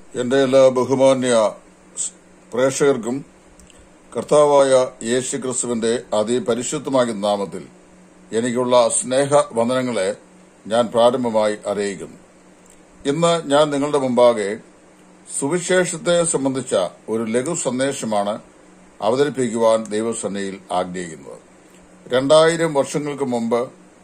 എന്റെ എല്ലാ ബഹുമാന്യ പ്രേക്ഷകർക്കും കർത്താവായ യേശു ക്രിസ്തുവിന്റെ അതിപരിശുദ്ധമായ നാമത്തിൽ എനിക്കുള്ള സ്നേഹ വന്ദനങ്ങളെ ഞാൻ പ്രാരംഭമായി അറിയിക്കുന്നു ഇന്ന് ഞാൻ നിങ്ങളുടെ മുമ്പാകെ സുവിശേഷത്തെ സംബന്ധിച്ച ഒരു ലഘു സന്ദേശമാണ് അവതരിപ്പിക്കുവാൻ ദൈവസന്നയിൽ ആഗ്രഹിക്കുന്നത് രണ്ടായിരം വർഷങ്ങൾക്ക് മുമ്പ്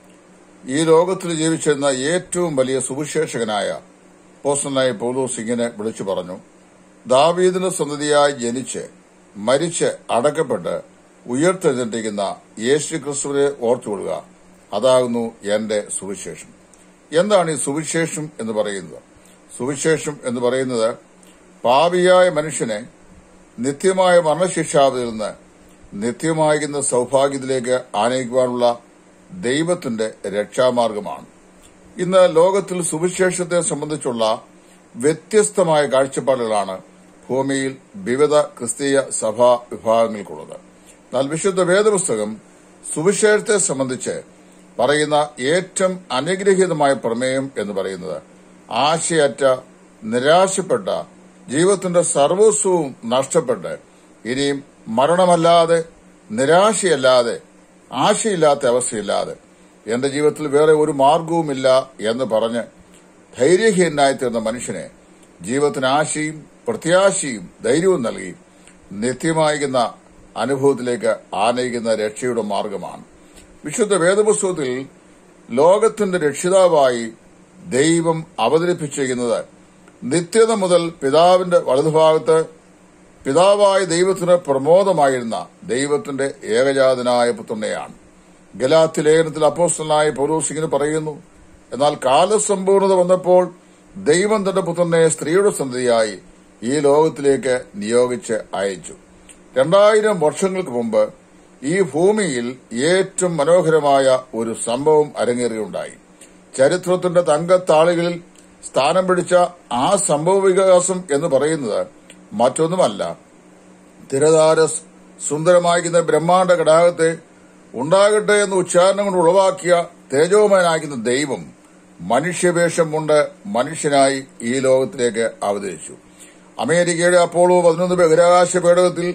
ഈ ലോകത്തിൽ ജീവിച്ചിരുന്ന ഏറ്റവും വലിയ സുവിശേഷകനായ പോസ്റ്റനായ പൗലോസ് ഇങ്ങനെ വിളിച്ചു പറഞ്ഞു ദാവീദിന്റെ സന്തതിയായി ജനിച്ച് മരിച്ച് അടക്കപ്പെട്ട് ഉയർത്തെഴുന്നേറ്റിരിക്കുന്ന യേശു ക്രിസ്തുവിനെ ഓർത്തുകൊള്ളുക അതാകുന്നു എന്റെ സുവിശേഷം എന്താണ് ഈ സുവിശേഷം എന്ന് പറയുന്നത് സുവിശേഷം എന്ന് പറയുന്നത് പാപിയായ മനുഷ്യനെ നിത്യമായ മരണശിക്ഷാവിൽ നിന്ന് നിത്യമായിരിക്കുന്ന സൌഭാഗ്യത്തിലേക്ക് ആനയിക്കുവാനുള്ള ദൈവത്തിന്റെ രക്ഷാമാർഗമാണ് ഇന്ന് ലോകത്തിൽ സുവിശേഷത്തെ സംബന്ധിച്ചുള്ള വ്യത്യസ്തമായ കാഴ്ചപ്പാടുകളാണ് ഭൂമിയിൽ വിവിധ ക്രിസ്തീയ സഭാ വിഭാഗങ്ങൾക്കുള്ളത് എന്നാൽ വിശുദ്ധ വേദപുസ്തകം സുവിശേഷത്തെ സംബന്ധിച്ച് പറയുന്ന ഏറ്റവും അനുഗ്രഹീതമായ പ്രമേയം എന്ന് പറയുന്നത് ആശയറ്റ നിരാശപ്പെട്ട ജീവിതത്തിന്റെ സർവസ്വവും നഷ്ടപ്പെട്ട് ഇനിയും മരണമല്ലാതെ നിരാശയല്ലാതെ ആശയില്ലാത്ത അവസ്ഥയില്ലാതെ എന്റെ ജീവിതത്തിൽ വേറെ ഒരു മാർഗവുമില്ല എന്ന് പറഞ്ഞ് ധൈര്യഹീനായി തീർന്ന മനുഷ്യനെ ജീവിതത്തിന് ആശയും പ്രത്യാശയും ധൈര്യവും നൽകി നിത്യമായിരിക്കുന്ന അനുഭവത്തിലേക്ക് ആനയിക്കുന്ന രക്ഷയുടെ മാർഗമാണ് വിശുദ്ധ വേദപുസ്തകത്തിൽ ലോകത്തിന്റെ രക്ഷിതാവായി ദൈവം അവതരിപ്പിച്ചിരിക്കുന്നത് നിത്യത മുതൽ പിതാവിന്റെ വലതുഭാഗത്ത് പിതാവായ ദൈവത്തിന് പ്രമോദമായിരുന്ന ദൈവത്തിന്റെ ഏകജാതനായ പുത്രനെയാണ് ഗലാത്തി ലേഖനത്തിൽ അപ്പോസ്റ്റലായ പൗലോസ് ഇങ്ങനെ പറയുന്നു എന്നാൽ കാലസമ്പൂർണത വന്നപ്പോൾ ദൈവം തന്റെ പുത്രനെ സ്ത്രീയുടെ സന്തതിയായി ഈ ലോകത്തിലേക്ക് നിയോഗിച്ച് അയച്ചു രണ്ടായിരം വർഷങ്ങൾക്ക് മുമ്പ് ഈ ഭൂമിയിൽ ഏറ്റവും മനോഹരമായ ഒരു സംഭവം അരങ്ങേറുകയുണ്ടായി ചരിത്രത്തിന്റെ തങ്കത്താളുകളിൽ സ്ഥാനം പിടിച്ച ആ സംഭവ വികാസം എന്ന് പറയുന്നത് മറ്റൊന്നുമല്ല തിരതാര സുന്ദരമായിരിക്കുന്ന ബ്രഹ്മാണ്ഡ ഘടാകത്തെ ഉണ്ടാകട്ടെ എന്ന് ഉച്ചാരണം കൊണ്ട് ഉളവാക്കിയ തേജോമയനായിരിക്കുന്ന ദൈവം മനുഷ്യവേഷം കൊണ്ട് മനുഷ്യനായി ഈ ലോകത്തിലേക്ക് അവതരിച്ചു അമേരിക്കയുടെ അപ്പോളോ പതിനൊന്ന് ബഹിരാകാശ പേടകത്തിൽ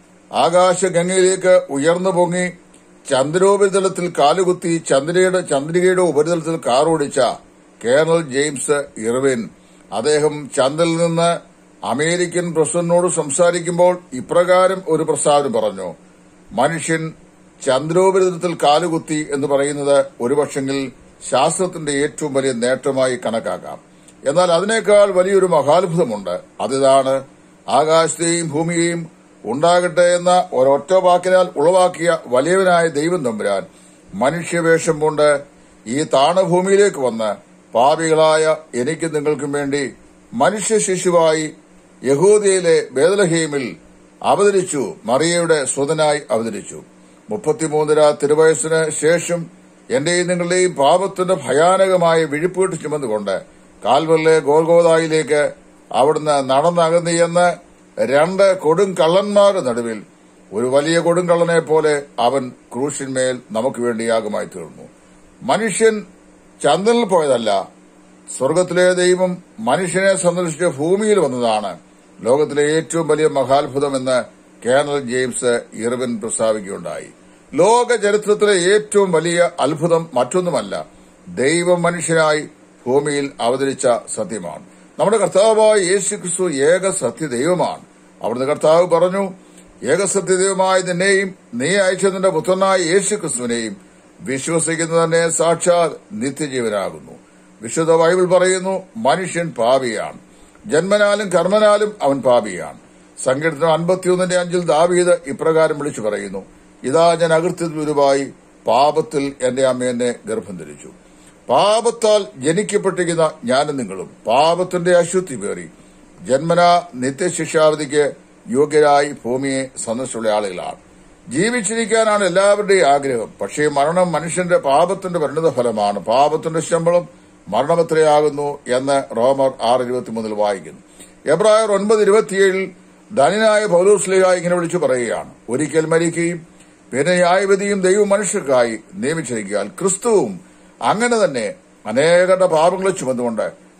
ആകാശഗംഗയിലേക്ക് ഉയർന്നു പൊങ്ങി ചന്ദ്രോപരിതലത്തിൽ കാലുകുത്തി ചന്ദ്രയുടെ ചന്ദ്രികയുടെ ഉപരിതലത്തിൽ കാറോടിച്ച കേണൽ ജെയിംസ് ഇർവിൻ അദ്ദേഹം ചന്ദ്രനിൽ നിന്ന് അമേരിക്കൻ പ്രസിഡന്റിനോട് സംസാരിക്കുമ്പോൾ ഇപ്രകാരം ഒരു പ്രസ്താവന പറഞ്ഞു മനുഷ്യൻ ചന്ദ്രോപരിതലത്തിൽ കാലുകുത്തി എന്ന് പറയുന്നത് ഒരുപക്ഷെങ്കിൽ ശാസ്ത്രത്തിന്റെ ഏറ്റവും വലിയ നേട്ടമായി കണക്കാക്കാം എന്നാൽ അതിനേക്കാൾ വലിയൊരു മഹാത്ഭുതമുണ്ട് അതിതാണ് ആകാശത്തെയും ഭൂമിയെയും ഉണ്ടാകട്ടെ എന്ന ഒരൊറ്റ വാക്കിനാൽ ഉളവാക്കിയ വലിയവനായ ദൈവം തമ്പുരാൻ മനുഷ്യവേഷം കൊണ്ട് ഈ താണഭൂമിയിലേക്ക് വന്ന് പാപികളായ എനിക്കും നിങ്ങൾക്കും വേണ്ടി മനുഷ്യ ശിശുവായി യഹൂദിയയിലെ ബേദലഹീമിൽ അവതരിച്ചു മറിയയുടെ സ്വതനായി അവതരിച്ചു മുപ്പത്തിമൂന്നര തിരുവയസ്സിന് ശേഷം എന്റെയും നിങ്ങളുടെയും പാപത്തിന്റെ ഭയാനകമായ വിഴിപ്പീട്ട് ചുമന്നുകൊണ്ട് കാൽവറിലെ ഗോൽഗോതായിലേക്ക് അവിടുന്ന് നടന്നകന്നിയെന്ന് രണ്ട് കൊടും കള്ളന്മാരുടെ നടുവിൽ ഒരു വലിയ കൊടുങ്കള്ളനെ പോലെ അവൻ ക്രൂശിന്മേൽ നമുക്ക് വേണ്ടി യാഗമായി തീർന്നു മനുഷ്യൻ ചന്ദ്രനിൽ പോയതല്ല സ്വർഗത്തിലെ ദൈവം മനുഷ്യനെ സന്ദർശിച്ച് ഭൂമിയിൽ വന്നതാണ് ലോകത്തിലെ ഏറ്റവും വലിയ മഹാത്ഭുതമെന്ന് കേണൽ ജെയിംസ് ഇർവിൻ പ്രസ്താവിക്കുകയുണ്ടായി ലോക ചരിത്രത്തിലെ ഏറ്റവും വലിയ അത്ഭുതം മറ്റൊന്നുമല്ല ദൈവം മനുഷ്യനായി ഭൂമിയിൽ അവതരിച്ച സത്യമാണ് നമ്മുടെ കർത്താവായ യേശു ക്രിസ്തു ഏക സത്യദൈവമാണ് അവിടുന്ന് കർത്താവ് പറഞ്ഞു ഏകസത്യദൈവമായ നിന്നെയും നീ അയച്ചതിന്റെ പുത്രനായ യേശു ക്രിസ്തുവിനെയും വിശ്വസിക്കുന്ന തന്നെ സാക്ഷാത് നിത്യജീവനാകുന്നു വിശുദ്ധ ബൈബിൾ പറയുന്നു മനുഷ്യൻ പാപിയാണ് ജന്മനാലും കർമ്മനാലും അവൻ പാപിയാണ് സങ്കീർത്തനം അൻപത്തിയൊന്നിന്റെ അഞ്ചിൽ ദാവീദ് ഇപ്രകാരം വിളിച്ചു പറയുന്നു ഇതാ ഞാൻ അകൃത്യത്തിൽ ഉരുവായി പാപത്തിൽ എന്റെ അമ്മ എന്നെ ഗർഭം ധരിച്ചു പാപത്താൽ ജനിക്കപ്പെട്ടിരിക്കുന്ന ഞാനും നിങ്ങളും പാപത്തിന്റെ അശുദ്ധി പേറി ജന്മനാ നിത്യശിക്ഷാവധിക്ക് യോഗ്യരായി ഭൂമിയെ സന്ദർശിച്ചുള്ള ആളുകളാണ് ജീവിച്ചിരിക്കാനാണ് എല്ലാവരുടെയും ആഗ്രഹം പക്ഷേ മരണം മനുഷ്യന്റെ പാപത്തിന്റെ പരിണിത ഫലമാണ് പാപത്തിന്റെ ശമ്പളം മരണമെത്രയാകുന്നു എന്ന് റോമർ ആറ് ഇരുപത്തിമൂന്നിൽ വായിക്കുന്നു എബ്രായർ ഒൻപത് ഇരുപത്തിയേഴിൽ ധനനായ പൗലോസ്ലിക ഇങ്ങനെ വിളിച്ചു പറയുകയാണ് ഒരിക്കൽ മരിക്കുകയും പിന്നെ ന്യായവിധിയും ദൈവം മനുഷ്യർക്കായി നിയമിച്ചിരിക്കാൻ ക്രിസ്തുവും അങ്ങനെ തന്നെ അനേകരുടെ പാപങ്ങളെ ചുമന്നുകൊണ്ട്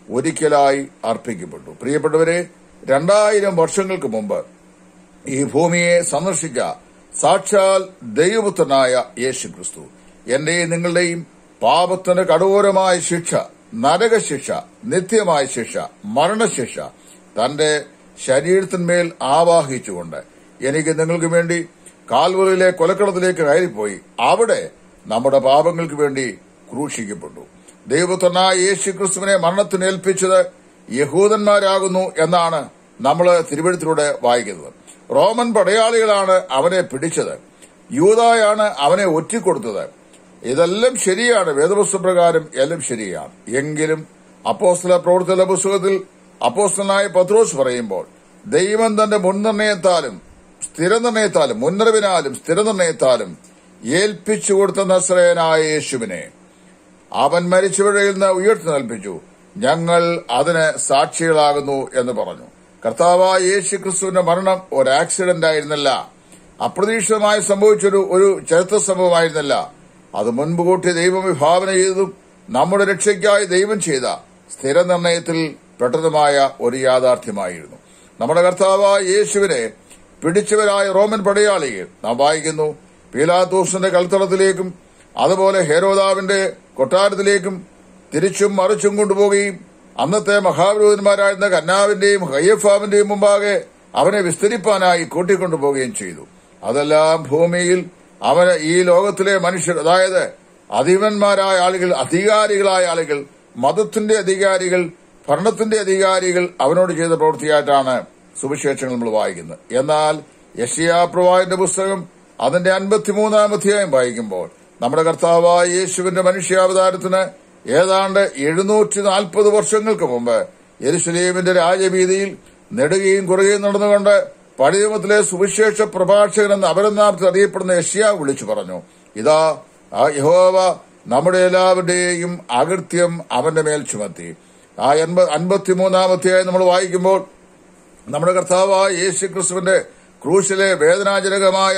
ഒരിക്കലായി അർപ്പിക്കപ്പെട്ടു പ്രിയപ്പെട്ടവരെ രണ്ടായിരം വർഷങ്ങൾക്ക് മുമ്പ് ഈ ഭൂമിയെ സന്ദർശിച്ച സാക്ഷാൽ ദൈവപുത്രനായ യേശു ക്രിസ്തു എന്റെയും നിങ്ങളുടെയും പാപത്തിന് കടോരമായ ശിക്ഷ നരകശിക്ഷ നിത്യമായ ശിക്ഷ മരണശിക്ഷ തന്റെ ശരീരത്തിന്മേൽ ആവാഹിച്ചുകൊണ്ട് എനിക്ക് നിങ്ങൾക്ക് വേണ്ടി കാൽവറിയിലെ കൊലക്കളത്തിലേക്ക് കയറിപ്പോയി അവിടെ നമ്മുടെ പാപങ്ങൾക്ക് വേണ്ടി ക്രൂശിക്കപ്പെട്ടു ദൈവപുത്രനായ യേശു ക്രിസ്തുവിനെ മരണത്തിന് ഏൽപ്പിച്ചത് യഹൂദന്മാരാകുന്നു എന്നാണ് നമ്മൾ തിരുവഴുത്തിലൂടെ വായിക്കുന്നത് റോമൻ പടയാളികളാണ് അവനെ പിടിച്ചത് യൂതായാണ് അവനെ ഒറ്റിക്കൊടുത്തത് ഇതെല്ലാം ശരിയാണ് വേദപുസ്തപ്രകാരം എല്ലാം ശരിയാണ് എങ്കിലും അപ്പോസ്തല പ്രവർത്തന പുസ്തകത്തിൽ അപ്പോസ്തലനായ പത്രോസ് പറയുമ്പോൾ ദൈവം തന്റെ മുൻനിർണയത്താലും സ്ഥിരനിർണയത്താലും മുന്നറിവിനാലും സ്ഥിരനിർണയത്താലും ഏൽപ്പിച്ചു കൊടുത്ത നസ്രയനായ യേശുവിനെ അവൻ മരിച്ചവരിൽ നിന്ന് ഉയർത്തി നൽപ്പിച്ചു ഞങ്ങൾ അതിന് സാക്ഷികളാകുന്നു എന്ന് പറഞ്ഞു കർത്താവായ യേശു ക്രിസ്തുവിന്റെ മരണം ഒരു ആക്സിഡന്റ് ആയിരുന്നില്ല അപ്രതീക്ഷിതമായി സംഭവിച്ചൊരു ഒരു ചരിത്ര സംഭവമായിരുന്നില്ല അത് മുൻപ് കൂട്ടി ദൈവം വിഭാവന ചെയ്തതും നമ്മുടെ രക്ഷയ്ക്കായി ദൈവം ചെയ്ത സ്ഥിരനിർണയത്തിൽ പെട്ടതുമായ ഒരു യാഥാർത്ഥ്യമായിരുന്നു നമ്മുടെ കർത്താവായ യേശുവിനെ പിടിച്ചവരായ റോമൻ പടയാളികൾ നാം വായിക്കുന്നു പീലാത്തോസിന്റെ കൽത്തളത്തിലേക്കും അതുപോലെ ഹേരോദാവിന്റെ കൊട്ടാരത്തിലേക്കും തിരിച്ചും മറിച്ചും കൊണ്ടുപോവുകയും അന്നത്തെ മഹാവിരോധന്മാരായിരുന്ന കന്നാവിന്റെയും ഹയ്യഫാവിന്റെയും മുമ്പാകെ അവനെ വിസ്തരിപ്പാനായി കൂട്ടിക്കൊണ്ടുപോവുകയും ചെയ്തു അതെല്ലാം ഭൂമിയിൽ അവന് ഈ ലോകത്തിലെ മനുഷ്യർ അതായത് അധിപന്മാരായ ആളുകൾ അധികാരികളായ ആളുകൾ മതത്തിന്റെ അധികാരികൾ ഭരണത്തിന്റെ അധികാരികൾ അവനോട് ചെയ്ത പ്രവൃത്തിയായിട്ടാണ് സുവിശേഷങ്ങൾ നമ്മൾ വായിക്കുന്നത് എന്നാൽ യശയാപ്രവാഹിന്റെ പുസ്തകം അതിന്റെ അൻപത്തിമൂന്നാം അധ്യായം വായിക്കുമ്പോൾ നമ്മുടെ കർത്താവായ യേശുവിന്റെ മനുഷ്യാവതാരത്തിന് ഏതാണ്ട് എഴുന്നൂറ്റി നാൽപ്പത് വർഷങ്ങൾക്ക് മുമ്പ് യെരുസലേമിന്റെ രാജവീതിയിൽ നെടുകയും കുറുകയും നടന്നുകൊണ്ട് പഴയമത്തിലെ സുവിശേഷ പ്രഭാഷകൻ എന്ന അപരനാമത്തിൽ അറിയപ്പെടുന്ന യഷ്യ വിളിച്ചു പറഞ്ഞു ഇതാ ആ യഹോവ നമ്മുടെ എല്ലാവരുടെയും അകൃത്യം അവന്റെ മേൽ ചുമത്തി ആ അൻപത്തിമൂന്നാമത്തെയായി നമ്മൾ വായിക്കുമ്പോൾ നമ്മുടെ കർത്താവായ യേശു ക്രിസ്തുവിന്റെ ക്രൂശിലെ വേദനാജനകമായ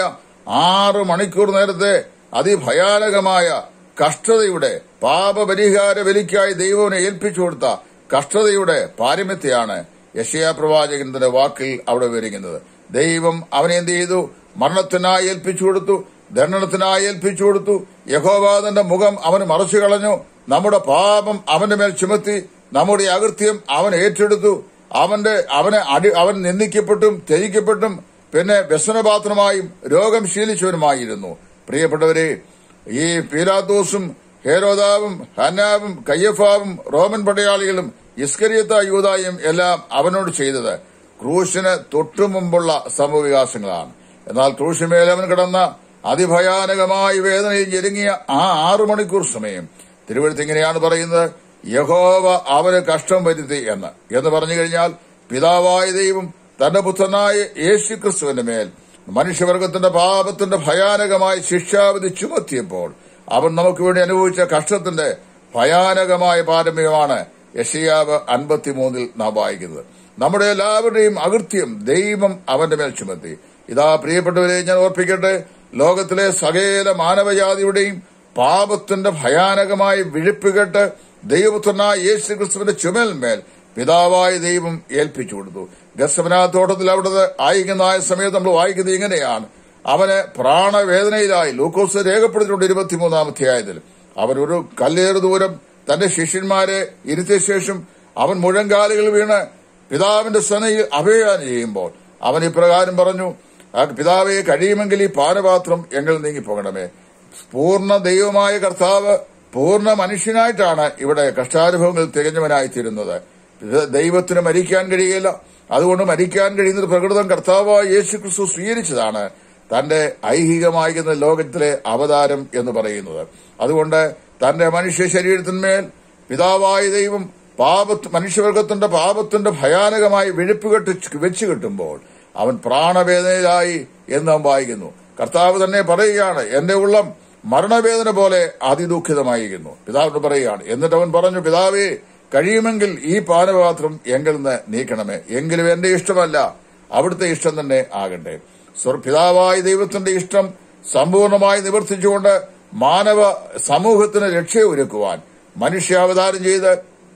ആറ് മണിക്കൂർ നേരത്തെ അതിഭയാനകമായ കഷ്ടതയുടെ പാപപരിഹാര ബലിക്കായി ദൈവവിനെ ഏൽപ്പിച്ചു കൊടുത്ത കഷ്ടതയുടെ പാരമ്യത്തെയാണ് യശയാ പ്രവാചകന്റെ വാക്കിൽ അവിടെ വിവരിക്കുന്നത് ദൈവം അവനെ എന്ത് ചെയ്തു മരണത്തിനായി ഏൽപ്പിച്ചു കൊടുത്തു ദണ്ഡനത്തിനായി ഏൽപ്പിച്ചു കൊടുത്തു യഹോവാദന്റെ മുഖം അവന് മറച്ചു കളഞ്ഞു നമ്മുടെ പാപം അവന്റെ മേൽ ചുമത്തി നമ്മുടെ അകൃത്യം അവൻ ഏറ്റെടുത്തു അവന്റെ അവനെ അടി അവൻ നിന്ദിക്കപ്പെട്ടും ത്യജിക്കപ്പെട്ടും പിന്നെ വ്യസനപാത്രമായും രോഗം ശീലിച്ചവനുമായിരുന്നു പ്രിയപ്പെട്ടവരെ ഈ പീലാത്തോസും ഹേരോദാവും ഹന്നാവും കയ്യഫാവും റോമൻ പടയാളികളും ഇസ്കരിയത്ത യൂതായും എല്ലാം അവനോട് ചെയ്തത് ക്രൂശിന് തൊട്ടുമുമ്പുള്ള സംഭവവികാസങ്ങളാണ് എന്നാൽ ക്രൂശിമേൽ അവൻ കിടന്ന അതിഭയാനകമായ വേദനയിൽ ഞെരുങ്ങിയ ആ ആറു മണിക്കൂർ സമയം തിരുവഴുത്ത് ഇങ്ങനെയാണ് പറയുന്നത് യഹോവ അവന് കഷ്ടം വരുത്തി എന്ന് എന്ന് പറഞ്ഞു കഴിഞ്ഞാൽ പിതാവായ ദൈവം തന്റെ പുത്രനായ യേശു ക്രിസ്തുവിന്റെ മേൽ മനുഷ്യവർഗത്തിന്റെ പാപത്തിന്റെ ഭയാനകമായ ശിക്ഷാവിധി ചുമത്തിയപ്പോൾ അവൻ നമുക്ക് വേണ്ടി അനുഭവിച്ച കഷ്ടത്തിന്റെ ഭയാനകമായ പാരമ്യമാണ് യഷിയാവ് അൻപത്തിമൂന്നിൽ നാം വായിക്കുന്നത് നമ്മുടെ എല്ലാവരുടെയും അകൃത്യം ദൈവം അവന്റെ മേൽ ചുമത്തി ഇതാ പ്രിയപ്പെട്ടവരെ ഞാൻ ഓർപ്പിക്കട്ടെ ലോകത്തിലെ സകല മാനവജാതിയുടെയും പാപത്തിന്റെ ഭയാനകമായ വിഴുപ്പുകെട്ട് ദൈവപുത്രനായ യേശു ക്രിസ്തുവിന്റെ ചുമലിന്മേൽ പിതാവായ ദൈവം ഏൽപ്പിച്ചു കൊടുത്തു ഗസമനാത്തോട്ടത്തിൽ അവിടെ ആയിരിക്കുന്ന സമയത്ത് നമ്മൾ വായിക്കുന്നത് ഇങ്ങനെയാണ് അവന് പ്രാണവേദനയിലായി ലൂക്കോസ് രേഖപ്പെടുത്തിയിട്ടുണ്ട് ഇരുപത്തിമൂന്നാം അധ്യായത്തിൽ അവൻ ഒരു കല്ലേറ് ദൂരം തന്റെ ശിഷ്യന്മാരെ ഇരുത്തിയ ശേഷം അവൻ മുഴങ്കാലുകൾ വീണ് പിതാവിന്റെ സനയിൽ അഭയാനം ചെയ്യുമ്പോൾ അവൻ ഇപ്രകാരം പറഞ്ഞു ആ പിതാവെ കഴിയുമെങ്കിൽ ഈ പാനപാത്രം എങ്കിൽ നീങ്ങിപ്പോകണമേ പൂർണ്ണ ദൈവമായ കർത്താവ് പൂർണ്ണ മനുഷ്യനായിട്ടാണ് ഇവിടെ കഷ്ടാനുഭവങ്ങൾ തികഞ്ഞവനായിത്തീരുന്നത് ഇത് ദൈവത്തിന് മരിക്കാൻ കഴിയില്ല അതുകൊണ്ട് മരിക്കാൻ കഴിയുന്നത് പ്രകൃതം കർത്താവായ യേശു ക്രിസ്തു സ്വീകരിച്ചതാണ് തന്റെ ഐഹികമായിരുന്ന ലോകത്തിലെ അവതാരം എന്ന് പറയുന്നത് അതുകൊണ്ട് തന്റെ മനുഷ്യ ശരീരത്തിന്മേൽ പിതാവായ ദൈവം പാപത്ത് മനുഷ്യവർഗത്തിന്റെ പാപത്തിന്റെ ഭയാനകമായ വിഴുപ്പുകെട്ട് വെച്ചു കിട്ടുമ്പോൾ അവൻ പ്രാണവേദനയിലായി എന്ന് നാം വായിക്കുന്നു കർത്താവ് തന്നെ പറയുകയാണ് എന്റെ ഉള്ളം മരണവേദന പോലെ അതിദുഃഖിതമായിരിക്കുന്നു പിതാവിനോട് പറയുകയാണ് എന്നിട്ട് അവൻ പറഞ്ഞു പിതാവേ കഴിയുമെങ്കിൽ ഈ പാനപാത്രം എങ്കിൽ നിന്ന് നീക്കണമേ എങ്കിലും എന്റെ ഇഷ്ടമല്ല അവിടുത്തെ ഇഷ്ടം തന്നെ ആകട്ടെ പിതാവായ ദൈവത്തിന്റെ ഇഷ്ടം സമ്പൂർണമായി നിവർത്തിച്ചുകൊണ്ട് മാനവ സമൂഹത്തിന് രക്ഷയൊരുക്കുവാൻ മനുഷ്യാവതാരം ചെയ്ത്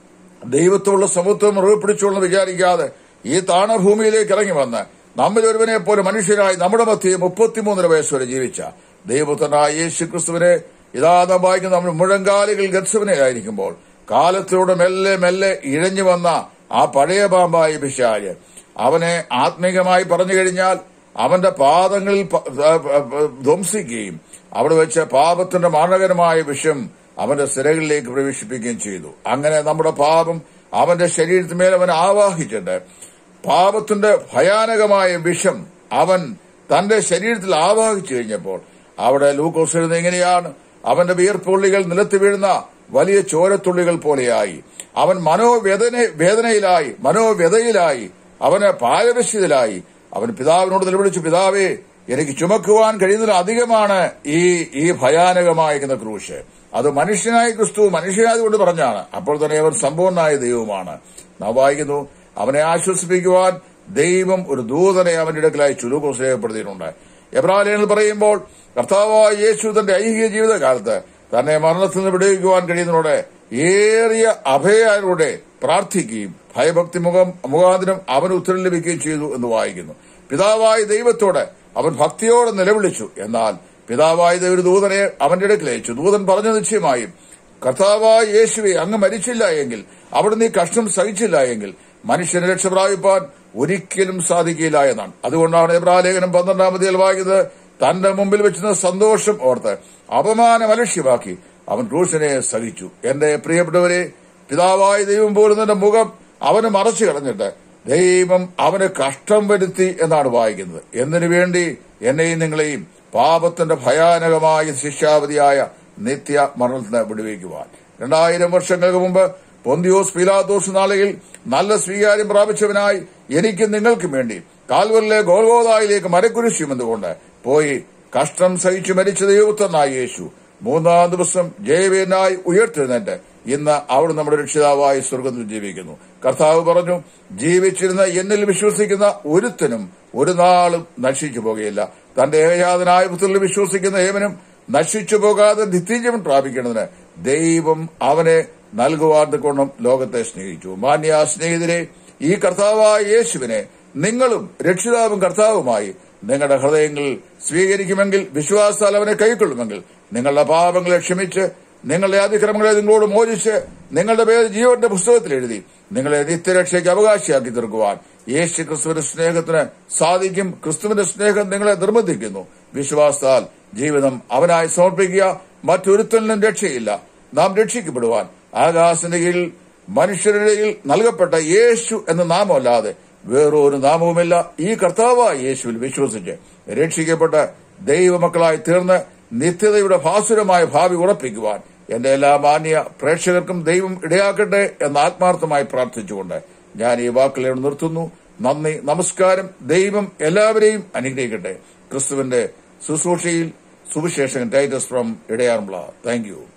ദൈവത്തോടുള്ള സമത്വം മുറിവ് വിചാരിക്കാതെ ഈ താണഭൂമിയിലേക്ക് ഇറങ്ങി വന്ന് നമ്മിൽ ഒരുവനെ പോലെ മനുഷ്യരായി നമ്മുടെ മധ്യയെ മുപ്പത്തിമൂന്നര വയസ്സ് വരെ ജീവിച്ച ദൈവത്തനായ യേശു ക്രിസ്തുവിനെ ഇതാ നാം വായിക്കുന്ന നമ്മൾ മുഴങ്കാലുകൾ ഗത്സവനെ ആയിരിക്കുമ്പോൾ കാലത്തിലൂടെ മെല്ലെ മെല്ലെ ഇഴഞ്ഞു വന്ന ആ പഴയ പാമ്പായ പിശാല് അവനെ ആത്മീകമായി പറഞ്ഞു കഴിഞ്ഞാൽ അവന്റെ പാദങ്ങളിൽ പ- പ- പ- ധ്വംസിക്കുകയും അവിടെ വെച്ച് പാപത്തിന്റെ മാരണകരമായ വിഷം അവന്റെ സിരകളിലേക്ക് പ്രവേശിപ്പിക്കുകയും ചെയ്തു അങ്ങനെ നമ്മുടെ പാപം അവന്റെ ശരീരത്തിന്മേൽ അവൻ ആവാഹിച്ചിട്ട് പാപത്തിന്റെ ഭയാനകമായ വിഷം അവൻ തന്റെ ശരീരത്തിൽ ആവാഹിച്ചു കഴിഞ്ഞപ്പോൾ അവിടെ ലൂക്കോസ് എഴുതുന്നത് എങ്ങനെയാണ് അവന്റെ വിയർപ്പുള്ളികൾ നിലത്ത് വീഴുന്ന വലിയ ചോരത്തുള്ളികൾ പോലെയായി അവൻ മനോവേദന വേദനയിലായി മനോവ്യതയിലായി അവന് പാരവശ്യത്തിലായി അവൻ പിതാവിനോട് നിലവിളിച്ചു പിതാവേ എനിക്ക് ചുമക്കുവാൻ കഴിയുന്നതിൽ അധികമാണ് ഈ ഈ ഭയാനകമായിരിക്കുന്ന ക്രൂശ് അത് മനുഷ്യനായ ക്രിസ്തു മനുഷ്യനായതുകൊണ്ട് പറഞ്ഞാണ് അപ്പോൾ തന്നെ അവൻ സമ്പൂർണ്ണനായ ദൈവമാണ് നാം വായിക്കുന്നു അവനെ ആശ്വസിപ്പിക്കുവാൻ ദൈവം ഒരു ദൂതനെ അവന്റെ ഇടക്കലായി ചുരുക്കോസ് രേഖപ്പെടുത്തിയിട്ടുണ്ട് എബ്രാലേനിൽ പറയുമ്പോൾ കർത്താവായ യേശു തന്റെ ഐഹിക ജീവിതകാലത്ത് തന്നെ മരണത്തിൽ നിന്ന് വിടുവിക്കുവാൻ കഴിയുന്നതോടെ ഏറിയ അഭയരോടെ പ്രാർത്ഥിക്കുകയും ഭയഭക്തി മുഖം മുഖാന്തരം അവന് ഉത്തരം ലഭിക്കുകയും ചെയ്തു എന്ന് വായിക്കുന്നു പിതാവായ ദൈവത്തോട് അവൻ ഭക്തിയോടെ നിലവിളിച്ചു എന്നാൽ പിതാവായ ഒരു ദൂതനെ അവന്റെ ഇടയ്ക്ക് അയച്ചു ദൂതൻ പറഞ്ഞു നിശ്ചയമായും കർത്താവായ യേശുവെ അങ്ങ് മരിച്ചില്ല എങ്കിൽ അവിടുന്ന് ഈ കഷ്ടം സഹിച്ചില്ല എങ്കിൽ മനുഷ്യനെ രക്ഷ പ്രാപിപ്പാൻ ഒരിക്കലും സാധിക്കില്ല എന്നാണ് അതുകൊണ്ടാണ് എബ്രാലേഖനം പന്ത്രണ്ടാമതിയിൽ വായിക്കുന്നത് തന്റെ മുമ്പിൽ വെച്ചിരുന്ന സന്തോഷം ഓർത്ത് അപമാനം അലക്ഷ്യമാക്കി അവൻ ക്രൂശനെ സഹിച്ചു എന്റെ പ്രിയപ്പെട്ടവരെ പിതാവായ ദൈവം പോലും തന്റെ മുഖം അവന് മറച്ചു കളഞ്ഞിട്ട് ദൈവം അവന് കഷ്ടം വരുത്തി എന്നാണ് വായിക്കുന്നത് എന്തിനു വേണ്ടി എന്നെയും നിങ്ങളെയും പാപത്തിന്റെ ഭയാനകമായ ശിക്ഷാവധിയായ നിത്യ മരണത്തിന് വിടുവിക്കുവാൻ രണ്ടായിരം വർഷങ്ങൾക്ക് മുമ്പ് പൊന്തിയോസ് പീലാത്തോസ് നാളുകളിൽ നല്ല സ്വീകാര്യം പ്രാപിച്ചവനായി എനിക്കും നിങ്ങൾക്കും വേണ്ടി കാൽവറിലെ ഗോൽഗോതായിലേക്ക് മരക്കുരിശുമെന്നുകൊണ്ട് പോയി കഷ്ടം സഹിച്ചു മരിച്ച ദൈവത്തനായ യേശു മൂന്നാം ദിവസം ജയവീരനായി ഉയർത്തെഴുന്നേറ്റ് ഇന്ന് അവിടെ നമ്മുടെ രക്ഷിതാവായി സ്വർഗത്തിൽ ജീവിക്കുന്നു കർത്താവ് പറഞ്ഞു ജീവിച്ചിരുന്ന എന്നിൽ വിശ്വസിക്കുന്ന ഒരുത്തനും ഒരു നാളും നശിച്ചു പോകുകയില്ല തന്റെ ഏകജാതനായ പുത്രനിൽ വിശ്വസിക്കുന്ന ഏവനും നശിച്ചു പോകാതെ നിത്യജീവൻ പ്രാപിക്കേണ്ടതിന് ദൈവം അവനെ നൽകുവാൻ കൊണ്ടും ലോകത്തെ സ്നേഹിച്ചു മാന്യ സ്നേഹിതരെ ഈ കർത്താവായ യേശുവിനെ നിങ്ങളും രക്ഷിതാവും കർത്താവുമായി നിങ്ങളുടെ ഹൃദയങ്ങളിൽ സ്വീകരിക്കുമെങ്കിൽ വിശ്വാസാൽ അവനെ കൈക്കൊള്ളുമെങ്കിൽ നിങ്ങളുടെ പാപങ്ങളെ ക്ഷമിച്ച് നിങ്ങളുടെ അതിക്രമങ്ങളെ നിങ്ങളോട് മോചിച്ച് നിങ്ങളുടെ പേര് ജീവന്റെ പുസ്തകത്തിൽ എഴുതി നിങ്ങളെ നിത്യരക്ഷയ്ക്ക് അവകാശിയാക്കി തീർക്കുവാൻ യേശു ക്രിസ്തുവിന്റെ സ്നേഹത്തിന് സാധിക്കും ക്രിസ്തുവിന്റെ സ്നേഹം നിങ്ങളെ നിർബന്ധിക്കുന്നു വിശ്വാസത്താൽ ജീവിതം അവനായി സമർപ്പിക്കുക മറ്റൊരുത്തലിനും രക്ഷയില്ല നാം രക്ഷിക്കപ്പെടുവാൻ ആകാശന്റെ കീഴിൽ മനുഷ്യരുടെ കീഴിൽ നൽകപ്പെട്ട യേശു എന്ന നാമമല്ലാതെ വേറൊരു നാമവുമില്ല ഈ കർത്താവായ യേശുവിൽ വിശ്വസിച്ച് രക്ഷിക്കപ്പെട്ട ദൈവമക്കളായി തീർന്ന് നിത്യതയുടെ ഭാസുരമായ ഭാവി ഉറപ്പിക്കുവാൻ എന്റെ എല്ലാ മാന്യ പ്രേക്ഷകർക്കും ദൈവം ഇടയാക്കട്ടെ എന്ന് ആത്മാർത്ഥമായി പ്രാർത്ഥിച്ചുകൊണ്ട് ഞാൻ ഈ വാക്കുകളെ നിർത്തുന്നു നന്ദി നമസ്കാരം ദൈവം എല്ലാവരെയും അനുഗ്രഹിക്കട്ടെ ക്രിസ്തുവിന്റെ ശുശ്രൂഷയിൽ സുവിശേഷകൻ ടൈറ്റസ് ഫ്രം ഇടയാറുമുള്ള താങ്ക് യു